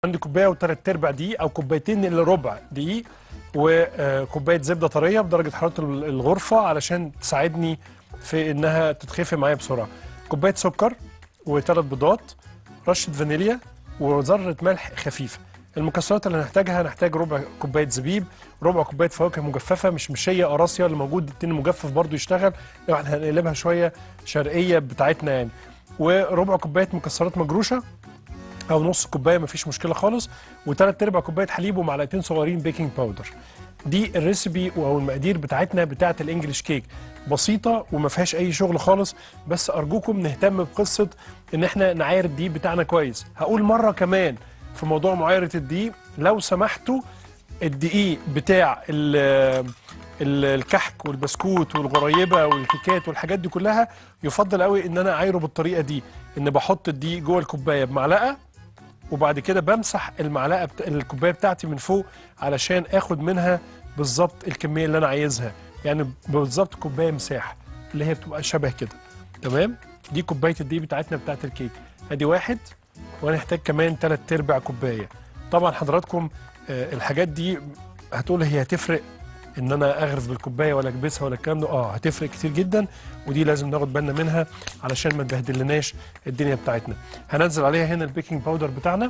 عندي كوبايه وثلاث ارباع دقيق او كوبايتين الا ربع دقيق وكوبايه زبده طريه بدرجه حراره الغرفه علشان تساعدني في انها تتخفي معايا بسرعه كوبايه سكر وثلاث بيضات رشه فانيليا وذره ملح خفيفه المكسرات اللي هنحتاجها هنحتاج ربع كوبايه زبيب ربع كوبايه فواكه مجففه مش مشيه قراصيه اللي موجود التين المجفف برضو يشتغل لو احنا هنقلبها شويه شرقيه بتاعتنا يعني وربع كوبايه مكسرات مجروشه او نص كوبايه مفيش مشكله خالص وثلاث ارباع كوبايه حليب ومعلقتين صغيرين بيكنج باودر دي الريسبي او المقادير بتاعتنا بتاعه الانجليش كيك بسيطه وما فيهاش اي شغل خالص بس ارجوكم نهتم بقصه ان احنا نعاير الدقيق بتاعنا كويس هقول مره كمان في موضوع معايره الدقيق لو سمحتوا الدقيق بتاع ال ال- الكحك والبسكوت والغريبه والكيكات والحاجات دي كلها يفضل قوي ان انا اعايره بالطريقه دي ان بحط الدقيق جوه الكوبايه بمعلقه وبعد كده بمسح المعلقه بتا... الكوبايه بتاعتي من فوق علشان اخد منها بالظبط الكميه اللي انا عايزها يعني بالظبط كوبايه مساح اللي هي بتبقى شبه كده تمام دي كوبايه الدقيق بتاعتنا بتاعت الكيك ادي واحد وهنحتاج كمان تلات ارباع كوبايه طبعا حضراتكم آه، الحاجات دي هتقول هي هتفرق ان انا اغرف بالكوبايه ولا اكبسها ولا الكلام ده اه هتفرق كتير جدا ودي لازم ناخد بالنا منها علشان ما تبهدلناش الدنيا بتاعتنا هننزل عليها هنا البيكنج باودر بتاعنا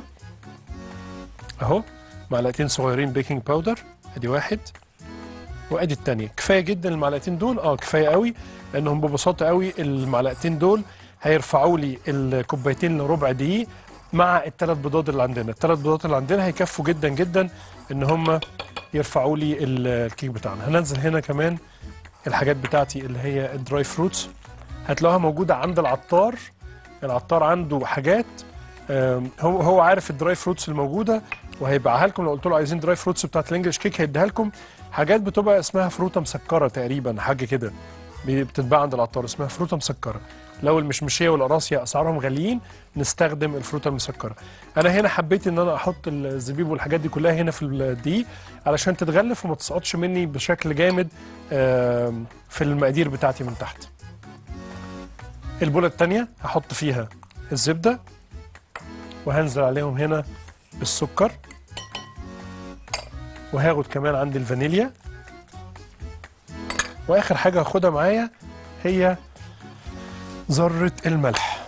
اهو معلقتين صغيرين بيكنج باودر ادي واحد وادي التانية كفايه جدا المعلقتين دول اه كفايه قوي لانهم ببساطه قوي المعلقتين دول هيرفعوا لي الكوبايتين لربع دقيق مع الثلاث بيضات اللي عندنا الثلاث بيضات اللي عندنا هيكفوا جدا جدا ان هم يرفعوا لي ال- الكيك بتاعنا هننزل هنا كمان الحاجات بتاعتي اللي هي الدراي فروتس هتلاقوها موجوده عند العطار العطار عنده حاجات آم، هو هو عارف الدراي فروتس الموجوده وهيبيعها لكم لو قلت له عايزين دراي فروتس بتاعت الانجليش كيك هيديها لكم حاجات بتبقى اسمها فروته مسكره تقريبا حاجه كده بي- بتتباع عند العطار اسمها فروته مسكره لو المشمشيه والقراصيه اسعارهم غاليين نستخدم الفروته المسكره انا هنا حبيت ان انا احط الزبيب والحاجات دي كلها هنا في الدقيق علشان تتغلف وما تسقطش مني بشكل جامد آم، في المقادير بتاعتي من تحت البوله الثانيه هحط فيها الزبده وهنزل عليهم هنا بالسكر وهاخد كمان عندي الفانيليا واخر حاجه هاخدها معايا هي ذره الملح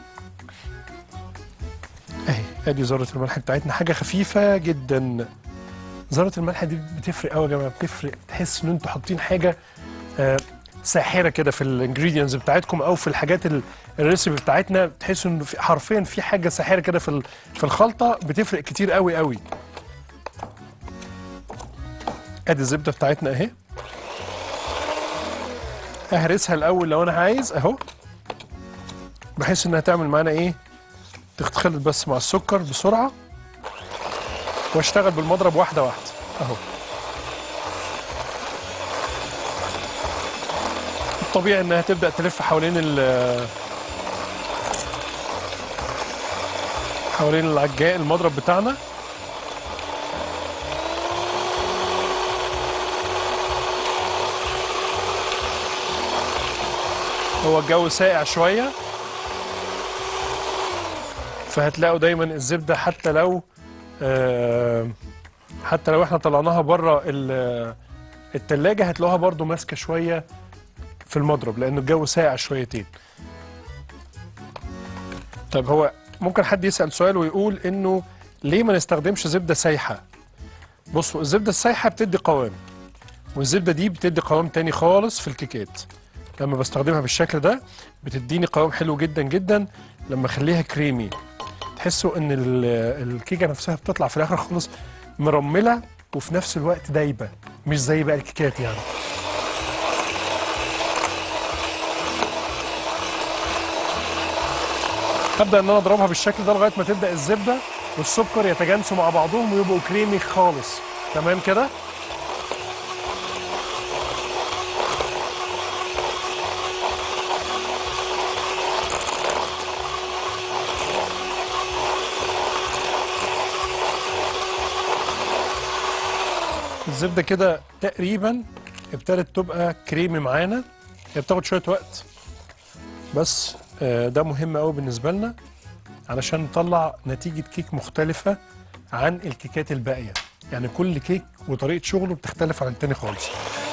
اهي ادي ذره الملح بتاعتنا حاجه خفيفه جدا ذره الملح دي بتفرق قوي يا جماعه بتفرق تحس ان انتوا حاطين حاجه آه ساحره كده في الانجريدينتس بتاعتكم او في الحاجات ال- الريسيبي بتاعتنا بتحسوا انه في- حرفيا في حاجه ساحره كده في ال- في الخلطه بتفرق كتير قوي قوي ادي الزبده بتاعتنا اهي اهرسها الاول لو انا عايز اهو بحيث انها تعمل معانا ايه تختلط بس مع السكر بسرعه واشتغل بالمضرب واحده واحده اهو الطبيعي انها تبدا تلف حوالين ال حوالين العجاء المضرب بتاعنا هو الجو ساقع شويه فهتلاقوا دايما الزبده حتى لو آه، حتى لو احنا طلعناها بره ال- التلاجة هتلاقوها برضو ماسكه شويه في المضرب لان الجو ساقع شويتين طيب هو ممكن حد يسال سؤال ويقول انه ليه ما نستخدمش زبده سايحه بصوا الزبده السايحه بتدي قوام والزبده دي بتدي قوام تاني خالص في الكيكات لما بستخدمها بالشكل ده بتديني قوام حلو جدا جدا لما اخليها كريمي تحسوا ان ال- الكيكه نفسها بتطلع في الاخر خالص مرمله وفي نفس الوقت دايبه مش زي بقى الكيكات يعني هبدا ان انا اضربها بالشكل ده لغايه ما تبدا الزبده والسكر يتجانسوا مع بعضهم ويبقوا كريمي خالص تمام كده الزبده كده تقريبا ابتدت تبقى كريمي معانا هي بتاخد شويه وقت بس آه، ده مهم قوي بالنسبه لنا علشان نطلع نتيجه كيك مختلفه عن الكيكات الباقيه يعني كل كيك وطريقه شغله بتختلف عن التاني خالص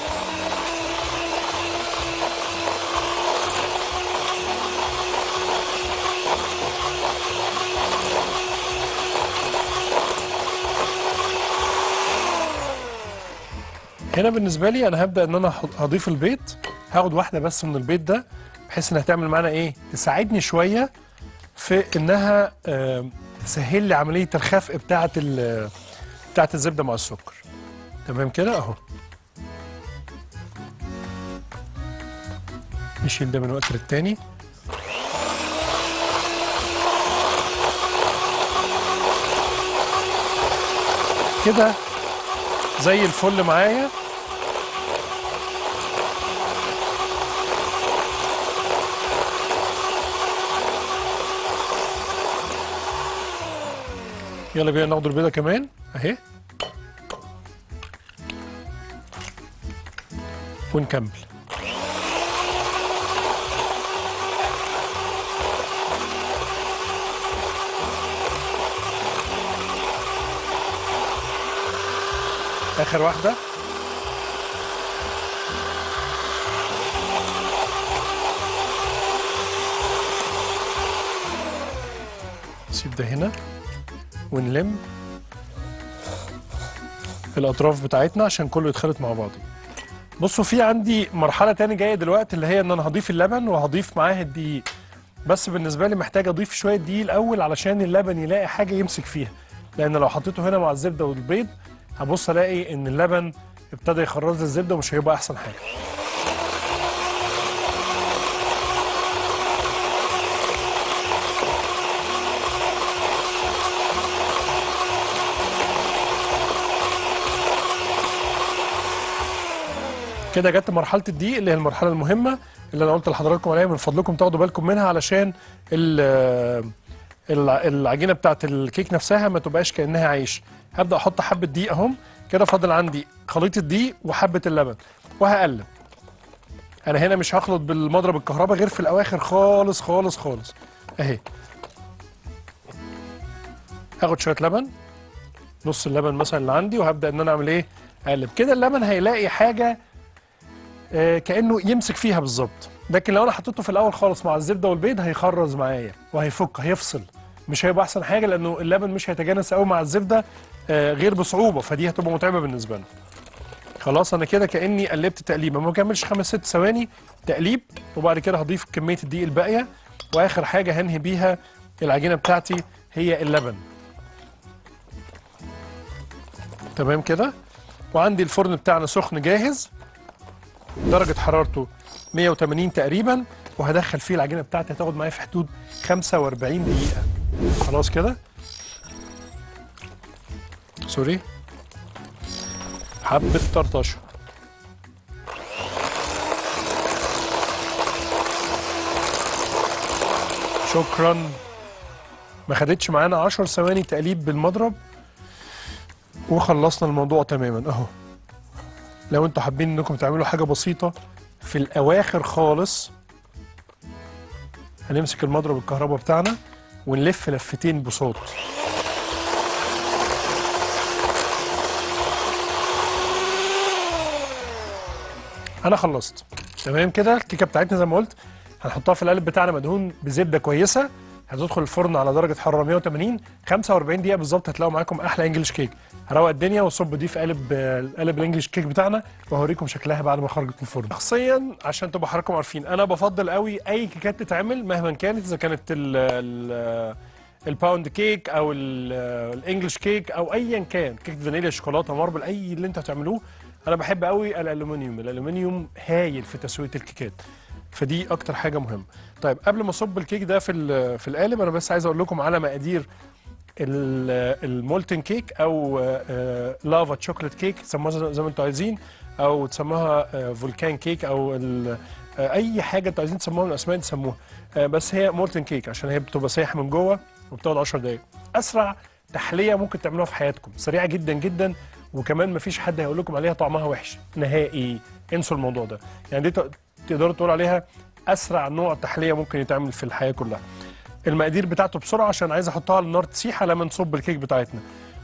هنا بالنسبه لي انا هبدا ان انا هض- هضيف البيض هاخد واحده بس من البيض ده بحيث انها تعمل معانا ايه تساعدني شويه في انها آم، تسهل لي عمليه الخفق بتاعه ال- بتاعه الزبده مع السكر تمام كده اهو نشيل ده من وقت للتاني كده زي الفل معايا يلا بينا ناخد البيضه كمان اهي ونكمل اخر واحده نسيب ده هنا ونلم الاطراف بتاعتنا عشان كله يتخلط مع بعضه بصوا في عندي مرحله تاني جايه دلوقتي اللي هي ان انا هضيف اللبن وهضيف معاه الدقيق بس بالنسبه لي محتاج اضيف شويه دقيق الاول علشان اللبن يلاقي حاجه يمسك فيها لان لو حطيته هنا مع الزبده والبيض هبص الاقي ان اللبن ابتدى يخرج لي الزبده ومش هيبقى احسن حاجه كده جت مرحله الدقيق اللي هي المرحله المهمه اللي انا قلت لحضراتكم عليها من فضلكم تاخدوا بالكم منها علشان ال- الع- العجينه بتاعت الكيك نفسها ما تبقاش كانها عيش هبدا احط حبه دقيق اهم كده فاضل عندي خليط الدقيق وحبه اللبن وهقلب انا هنا مش هخلط بالمضرب الكهرباء غير في الاواخر خالص خالص خالص اهي هاخد شويه لبن نص اللبن مثلا اللي عندي وهبدا ان انا اعمل ايه اقلب كده اللبن هيلاقي حاجه آه، كانه يمسك فيها بالظبط لكن لو انا حطيته في الاول خالص مع الزبده والبيض هيخرز معايا وهيفك هيفصل مش هيبقى احسن حاجه لانه اللبن مش هيتجانس قوي مع الزبده آه، غير بصعوبه فدي هتبقى متعبه بالنسبه لنا خلاص انا كده كاني قلبت تقليبه ما كملش خمس ست ثواني تقليب وبعد كده هضيف كميه الدقيق الباقيه واخر حاجه هنهي بيها العجينه بتاعتي هي اللبن تمام كده وعندي الفرن بتاعنا سخن جاهز درجة حرارته 180 تقريبا وهدخل فيه العجينة بتاعتي هتاخد معايا في حدود 45 دقيقة خلاص كده سوري حبة طرطشة شكرا ما خدتش معانا 10 ثواني تقليب بالمضرب وخلصنا الموضوع تماما اهو لو انتوا حابين انكم تعملوا حاجه بسيطه في الاواخر خالص هنمسك المضرب الكهرباء بتاعنا ونلف لفتين بصوت انا خلصت تمام كده الكيكه بتاعتنا زي ما قلت هنحطها في القالب بتاعنا مدهون بزبده كويسه هتدخل الفرن على درجه حراره 180 45 دقيقه بالظبط هتلاقوا معاكم احلى انجلش كيك هروق الدنيا واصب دي في قالب آه، قالب الانجلش كيك بتاعنا وهوريكم شكلها بعد ما خرجت من الفرن شخصيا عشان تبقى حضراتكم عارفين انا بفضل قوي اي كيكات تتعمل مهما كانت اذا كانت ال ال الباوند كيك او ال- الانجليش كيك او ايا كان كيك فانيليا شوكولاته ماربل اي اللي انتوا هتعملوه انا بحب قوي الالومنيوم الالومنيوم هايل في تسويه الكيكات فدي اكتر حاجه مهمه طيب قبل ما اصب الكيك ده في ال- في القالب انا بس عايز اقول لكم على مقادير ال- المولتن كيك او آه، لافا تشوكلت كيك تسموها زي زي ما انتوا عايزين او تسموها آه، فولكان كيك او ال- آه، اي حاجه انتوا عايزين تسموها من الاسماء تسموها آه، بس هي مولتن كيك عشان هي بتبقى سايحه من جوه وبتقعد 10 دقائق اسرع تحليه ممكن تعملوها في حياتكم سريعه جدا جدا وكمان مفيش حد هيقول لكم عليها طعمها وحش نهائي انسوا الموضوع ده يعني دي ت- تقدروا تقولوا عليها اسرع نوع تحليه ممكن يتعمل في الحياه كلها المقادير بتاعته بسرعه عشان عايز احطها على النار تسيح لما نصب الكيك بتاعتنا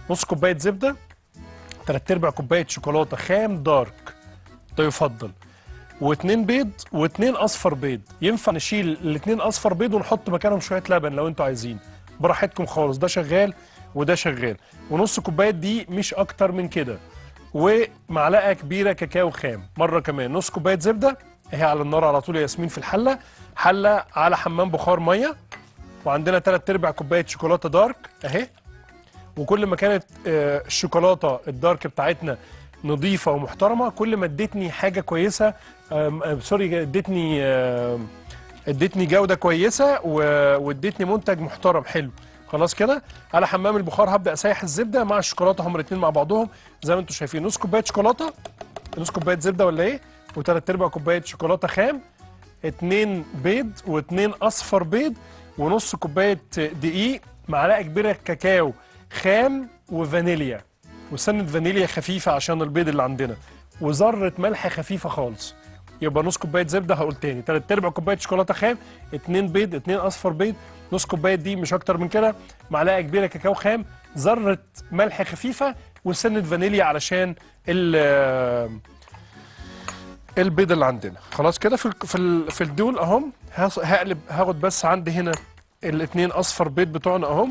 نص كوبايه زبده تلات ارباع كوبايه شوكولاته خام دارك ده يفضل واتنين بيض واتنين اصفر بيض ينفع نشيل الاتنين اصفر بيض ونحط مكانهم شويه لبن لو انتوا عايزين براحتكم خالص ده شغال وده شغال ونص كوبايه دي مش اكتر من كده ومعلقه كبيره كاكاو خام مره كمان نص كوبايه زبده اهي على النار على طول يا ياسمين في الحله حله على حمام بخار ميه وعندنا تلات ارباع كوبايه شوكولاته دارك اهي وكل ما كانت آه، الشوكولاته الدارك بتاعتنا نظيفه ومحترمه كل ما ادتني حاجه كويسه آم، آه، سوري ادتني آم، ادتني جوده كويسه و- وادتني منتج محترم حلو خلاص كده على حمام البخار هبدا اسيح الزبده مع الشوكولاته هما الاثنين مع بعضهم زي ما انتم شايفين نص كوبايه شوكولاته نص كوبايه زبده ولا ايه وثلاث ارباع كوبايه شوكولاته خام اتنين بيض واتنين اصفر بيض ونص كوبايه دقيق معلقه كبيره كاكاو خام وفانيليا وسنه فانيليا خفيفه عشان البيض اللي عندنا وذره ملح خفيفه خالص يبقى نص كوبايه زبده هقول تاني تلات ارباع كوبايه شوكولاته خام اتنين بيض اتنين اصفر بيض نص كوبايه دي مش اكتر من كده معلقه كبيره كاكاو خام ذره ملح خفيفه وسنه فانيليا علشان ال البيض اللي عندنا خلاص كده في ال- في ال- في الدول اهم هص- هقلب هاخد بس عندي هنا الاثنين اصفر بيض بتوعنا اهم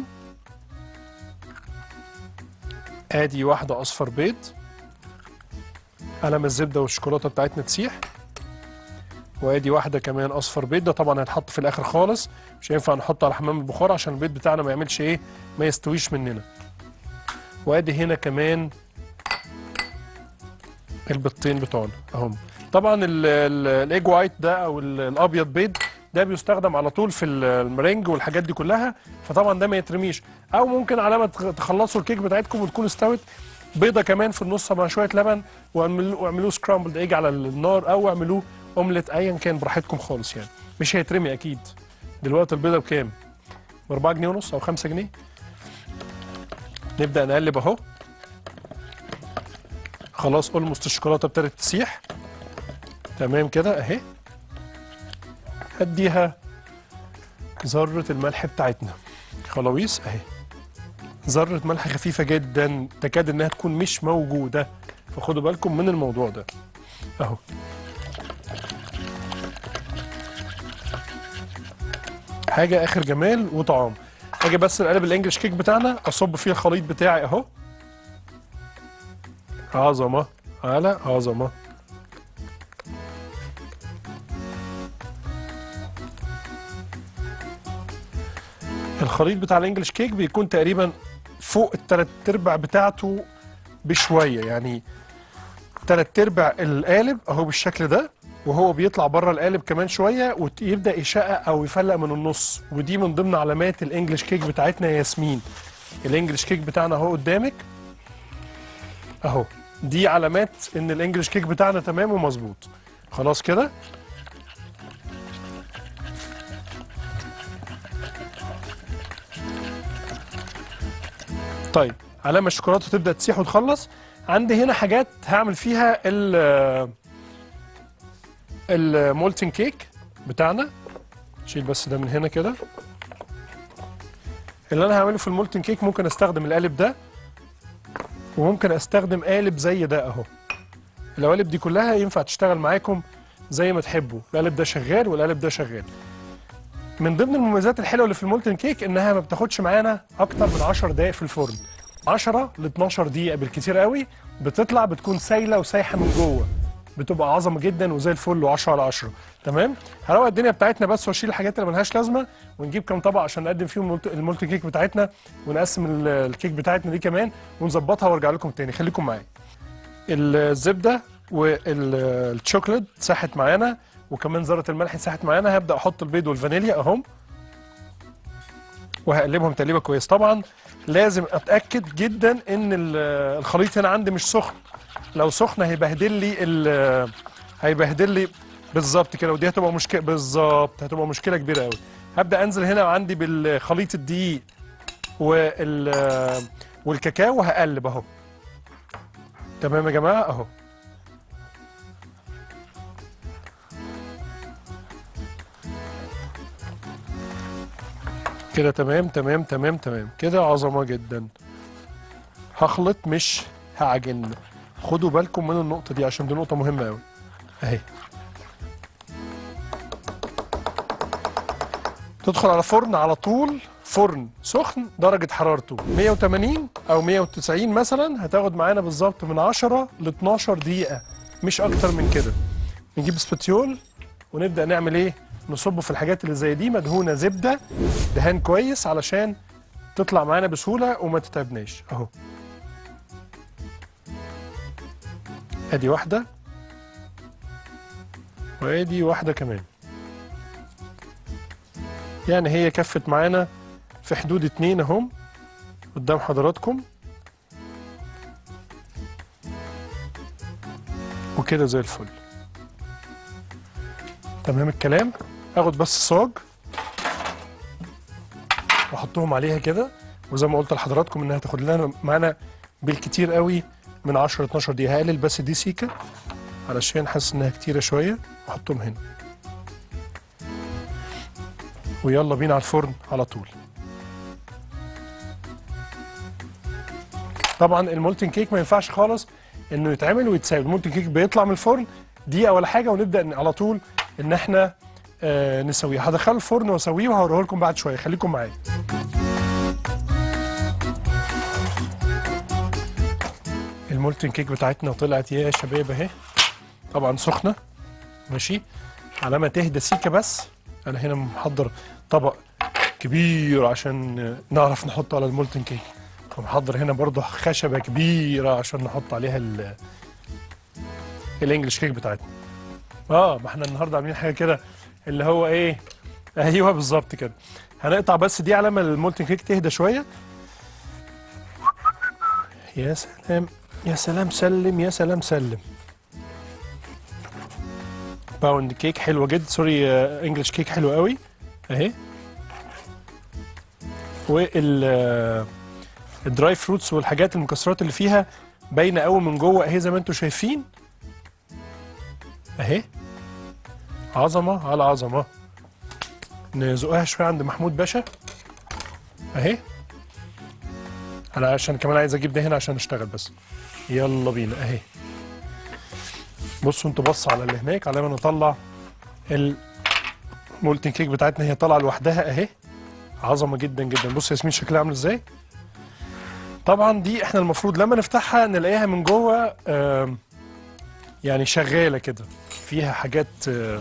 ادي واحده اصفر بيض قلم الزبده والشوكولاته بتاعتنا تسيح وادي واحده كمان اصفر بيض ده طبعا هيتحط في الاخر خالص مش هينفع نحطه على حمام البخار عشان البيض بتاعنا ما يعملش ايه ما يستويش مننا وادي هنا كمان البيضتين بتوعنا اهم طبعا ال- ال- الايج وايت ده او ال- الابيض بيض ده بيستخدم على طول في ال- المرنج والحاجات دي كلها فطبعا ده ما يترميش او ممكن على ما تخ- تخلصوا الكيك بتاعتكم وتكون استوت بيضه كمان في النص مع شويه لبن واعملوه واعملوه سكرامبل ايج على النار او اعملوه اومليت ايا كان براحتكم خالص يعني مش هيترمي اكيد دلوقتي البيضه بكام؟ ب 4 جنيه ونص او 5 جنيه نبدا نقلب اهو خلاص اولموست الشوكولاته ابتدت تسيح تمام كده اهي هديها ذره الملح بتاعتنا خلاويص اهي ذره ملح خفيفه جدا تكاد انها تكون مش موجوده فخدوا بالكم من الموضوع ده اهو حاجه اخر جمال وطعام اجي بس القالب الانجليش كيك بتاعنا اصب فيه الخليط بتاعي اهو عظمه على عظمه الخليط بتاع الانجليش كيك بيكون تقريبا فوق التلات ارباع بتاعته بشويه يعني تلات ارباع القالب اهو بالشكل ده وهو بيطلع بره القالب كمان شويه ويبدا يشقق او يفلق من النص ودي من ضمن علامات الانجليش كيك بتاعتنا يا ياسمين الانجليش كيك بتاعنا اهو قدامك اهو دي علامات ان الانجليش كيك بتاعنا تمام ومظبوط خلاص كده طيب على ما الشوكولاته تبدا تسيح وتخلص عندي هنا حاجات هعمل فيها ال المولتن كيك بتاعنا شيل بس ده من هنا كده اللي انا هعمله في المولتن كيك ممكن استخدم القالب ده وممكن استخدم قالب زي ده اهو القوالب دي كلها ينفع تشتغل معاكم زي ما تحبوا القالب ده شغال والقالب ده شغال من ضمن المميزات الحلوه اللي في المولتن كيك انها ما بتاخدش معانا اكتر من 10 دقائق في الفرن 10 ل 12 دقيقه بالكتير قوي بتطلع بتكون سايله وسايحه من جوه بتبقى عظمه جدا وزي الفل و10 على 10 تمام هروق الدنيا بتاعتنا بس واشيل الحاجات اللي ملهاش لازمه ونجيب كام طبق عشان نقدم فيهم المولت- المولتن كيك بتاعتنا ونقسم ال- الكيك بتاعتنا دي كمان ونظبطها وارجع لكم تاني خليكم معايا الزبده والشوكليت ساحت معانا وكمان ذره الملح ساحت معانا هبدا احط البيض والفانيليا اهم وهقلبهم تقليبه كويس طبعا لازم اتاكد جدا ان ال- الخليط هنا عندي مش سخن لو سخن هيبهدل لي ال- هيبهدل لي بالظبط كده ودي هتبقى مشكله بالظبط هتبقى مشكله كبيره قوي هبدا انزل هنا عندي بالخليط الدقيق وال والكاكاو وهقلب اهو تمام يا جماعه اهو كده تمام تمام تمام تمام كده عظمه جدا هخلط مش هعجن خدوا بالكم من النقطه دي عشان دي نقطه مهمه قوي اهي تدخل على فرن على طول فرن سخن درجة حرارته 180 أو 190 مثلا هتاخد معانا بالظبط من 10 ل 12 دقيقة مش أكتر من كده نجيب سباتيول ونبدأ نعمل إيه؟ نصبه في الحاجات اللي زي دي مدهونة زبدة دهان كويس علشان تطلع معانا بسهولة وما تتعبناش أهو أدي واحدة وأدي واحدة كمان يعني هي كفت معانا في حدود اتنين اهم قدام حضراتكم وكده زي الفل تمام الكلام اخد بس صاج واحطهم عليها كده وزي ما قلت لحضراتكم انها تاخد لنا معانا بالكتير قوي من 10 ل 12 دقيقه هقلل بس دي سيكه علشان حاسس انها كتيره شويه واحطهم هنا ويلا بينا على الفرن على طول طبعا المولتن كيك ما ينفعش خالص انه يتعمل ويتساب المولتن كيك بيطلع من الفرن دقيقه ولا حاجه ونبدا ن- على طول ان احنا آه نسويه هدخله الفرن واسويه وهوريه لكم بعد شويه خليكم معايا المولتن كيك بتاعتنا طلعت يا شباب اهي طبعا سخنه ماشي على ما تهدى سيكه بس انا هنا محضر طبق كبير عشان نعرف نحطه على المولتن كيك ومحضر هنا برضه خشبه كبيره عشان نحط عليها ال الانجليش كيك بتاعتنا اه ما احنا النهارده عاملين حاجه كده اللي هو ايه ايوه بالظبط كده هنقطع بس دي على ما المولتن كيك تهدى شويه يا سلام يا سلام سلم يا سلام سلم باوند كيك حلوه جدا سوري آه، انجلش كيك حلوه قوي اهي وال آه، الدراي فروتس والحاجات المكسرات اللي فيها باينه قوي من جوه اهي زي ما انتم شايفين اهي عظمه على عظمه نزقها شويه عند محمود باشا اهي انا عشان كمان عايز اجيب ده هنا عشان اشتغل بس يلا بينا اهي بصوا انتوا بصوا على اللي هناك على ما نطلع المولتن كيك بتاعتنا هي طالعه لوحدها اهي عظمه جدا جدا بص ياسمين شكلها عامل ازاي طبعا دي احنا المفروض لما نفتحها نلاقيها من جوه آم، يعني شغاله كده فيها حاجات آه،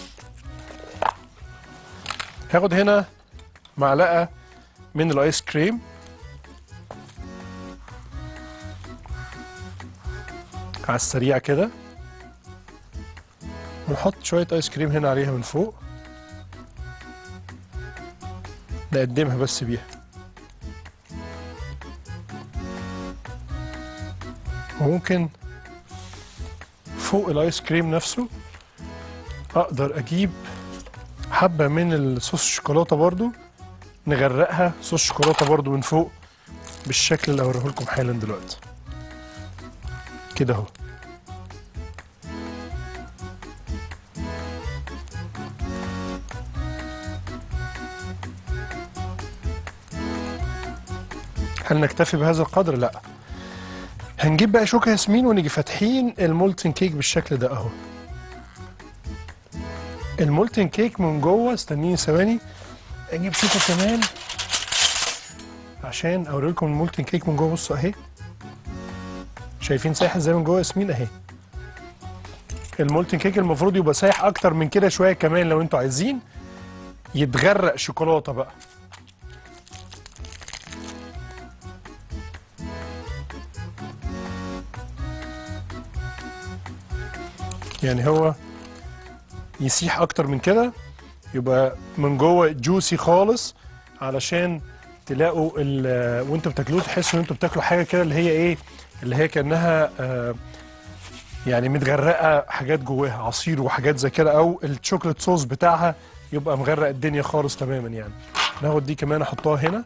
هاخد هنا معلقه من الايس كريم على السريع كده ونحط شوية ايس كريم هنا عليها من فوق نقدمها بس بيها وممكن فوق الايس كريم نفسه اقدر اجيب حبة من الصوص الشوكولاتة برضو نغرقها صوص شوكولاتة برضو من فوق بالشكل اللي هوريه لكم حالا دلوقتي كده اهو هل نكتفي بهذا القدر؟ لا هنجيب بقى شوكة ياسمين ونيجي فاتحين المولتن كيك بالشكل ده اهو المولتن كيك من جوه استنيني ثواني اجيب شوكة كمان عشان اوري لكم المولتن كيك من جوه بصوا اهي شايفين سايح ازاي من جوه ياسمين اهي المولتن كيك المفروض يبقى سايح اكتر من كده شويه كمان لو انتوا عايزين يتغرق شوكولاته بقى يعني هو يسيح اكتر من كده يبقى من جوه جوسي خالص علشان تلاقوا ال- وانتوا بتاكلوه تحسوا ان انتوا بتاكلوا حاجه كده اللي هي ايه اللي هي كانها آه، يعني متغرقه حاجات جواها عصير وحاجات زي كده او الشوكليت صوص بتاعها يبقى مغرق الدنيا خالص تماما يعني ناخد دي كمان احطها هنا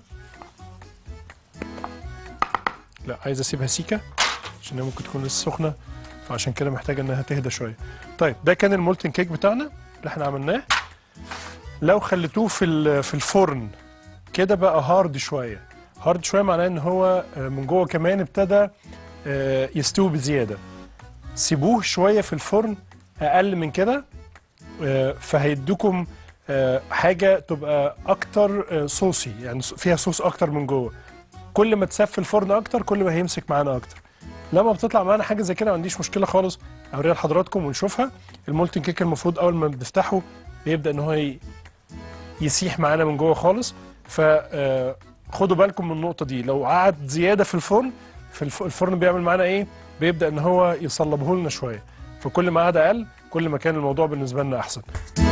لا عايز اسيبها سيكه عشان هي ممكن تكون لسه سخنه فعشان كده محتاجه انها تهدى شويه طيب ده كان المولتن كيك بتاعنا اللي احنا عملناه لو خليتوه في ال- في الفرن كده بقى هارد شويه هارد شويه معناه ان هو آه، من جوه كمان ابتدى آه، يستوي بزياده سيبوه شويه في الفرن اقل من كده آه، فهيدوكم آه، حاجه تبقى اكتر آه، صوصي يعني فيها صوص اكتر من جوه كل ما تساب في الفرن اكتر كل ما هيمسك معانا اكتر لما بتطلع معانا حاجه زي كده ما عنديش مشكله خالص اوريها لحضراتكم ونشوفها المولتن كيك المفروض اول ما بنفتحه بيبدا ان هو ي- يسيح معانا من جوه خالص ف آه، خدوا بالكم من النقطه دي لو قعد زياده في الفرن في الف- الفرن بيعمل معانا ايه بيبدا ان هو يصلبه لنا شويه فكل ما قعد اقل كل ما كان الموضوع بالنسبه لنا احسن